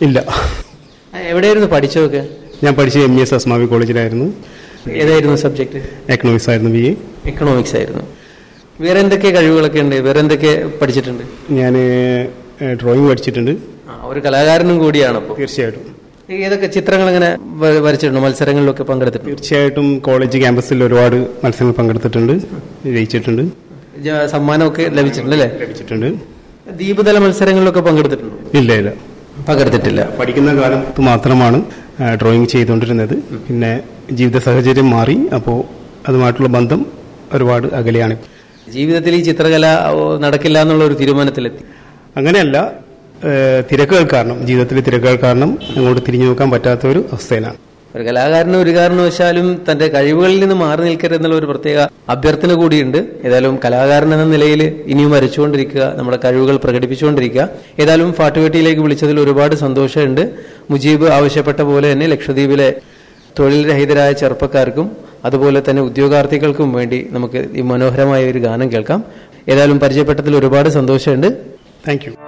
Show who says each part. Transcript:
Speaker 1: ഇല്ല
Speaker 2: ആ, എവിടെയായിരുന്നു പഠിച്ചതൊക്കെ
Speaker 1: ഞാൻ പഠിച്ച എം എസ് അസ്മാവി കോളേജിലായിരുന്നു
Speaker 2: ഏതായിരുന്നു സബ്ജക്ട്
Speaker 1: എക്കണോമിക്സ് ആയിരുന്നു ബി എ
Speaker 2: എക്കണോമിക്സ് ആയിരുന്നു വേറെ എന്തൊക്കെ കഴിവുകളൊക്കെ ഉണ്ട് വേറെ എന്തൊക്കെ പഠിച്ചിട്ടുണ്ട്
Speaker 1: ഞാൻ ഡ്രോയിങ് പഠിച്ചിട്ടുണ്ട്
Speaker 2: ആ, ഒരു കലാകാരനും കൂടിയാണ് അപ്പോൾ
Speaker 1: തീർച്ചയായിട്ടും
Speaker 2: ഏതൊക്കെ ചിത്രങ്ങൾ ഇങ്ങനെ വ- വരച്ചിട്ടുണ്ടോ മത്സരങ്ങളിലൊക്കെ പങ്കെടുത്തിട്ടുണ്ട്
Speaker 1: തീർച്ചയായിട്ടും കോളേജ് ക്യാമ്പസിൽ ഒരുപാട് മത്സരങ്ങൾ പങ്കെടുത്തിട്ടുണ്ട് ജയിച്ചിട്ടുണ്ട്
Speaker 2: ജ- സമ്മാനമൊക്കെ ലഭിച്ചിട്ടുണ്ട് അല്ലേ
Speaker 1: ലഭിച്ചിട്ടുണ്ട്
Speaker 2: ദ്വീപതല മത്സരങ്ങളിലൊക്കെ പങ്കെടുത്തിട്ടുണ്ടോ
Speaker 1: ഇല്ല ഇല്ല
Speaker 2: പങ്കെടുത്തിട്ടില്ല
Speaker 1: പഠിക്കുന്ന കാലത്ത് മാത്രമാണ് ഡ്രോയിങ് ചെയ്തുകൊണ്ടിരുന്നത് പിന്നെ ജീവിത സാഹചര്യം മാറി അപ്പോൾ അതുമായിട്ടുള്ള ബന്ധം ഒരുപാട് അകലെയാണ്
Speaker 2: ജീവിതത്തിൽ ഈ ചിത്രകല ഓ, നടക്കില്ല എന്നുള്ള ഒരു തീരുമാനത്തിലെത്തി
Speaker 1: അങ്ങനെയല്ല ഏഹ് തിരക്കുകൾ കാരണം ജീവിതത്തിലെ തിരക്കുകൾ കാരണം അങ്ങോട്ട് തിരിഞ്ഞു നോക്കാൻ പറ്റാത്ത ഒരു അവസ്ഥയിലാണ്
Speaker 2: ഒരു കലാകാരന് ഒരു കാരണവശാലും തന്റെ കഴിവുകളിൽ നിന്ന് മാറി നിൽക്കരുത് എന്നുള്ള ഒരു പ്രത്യേക അഭ്യർത്ഥന കൂടിയുണ്ട് ഏതായാലും കലാകാരൻ എന്ന നിലയിൽ ഇനിയും വരച്ചുകൊണ്ടിരിക്കുക നമ്മുടെ കഴിവുകൾ പ്രകടിപ്പിച്ചുകൊണ്ടിരിക്കുക ഏതായാലും ഫാട്ടുവേട്ടിയിലേക്ക് വിളിച്ചതിൽ ഒരുപാട് സന്തോഷമുണ്ട് മുജീബ് ആവശ്യപ്പെട്ട പോലെ തന്നെ ലക്ഷദ്വീപിലെ തൊഴിൽ രഹിതരായ ചെറുപ്പക്കാർക്കും അതുപോലെ തന്നെ ഉദ്യോഗാർത്ഥികൾക്കും വേണ്ടി നമുക്ക് ഈ മനോഹരമായ ഒരു ഗാനം കേൾക്കാം ഏതായാലും പരിചയപ്പെട്ടതിൽ ഒരുപാട് സന്തോഷമുണ്ട്
Speaker 1: താങ്ക് യു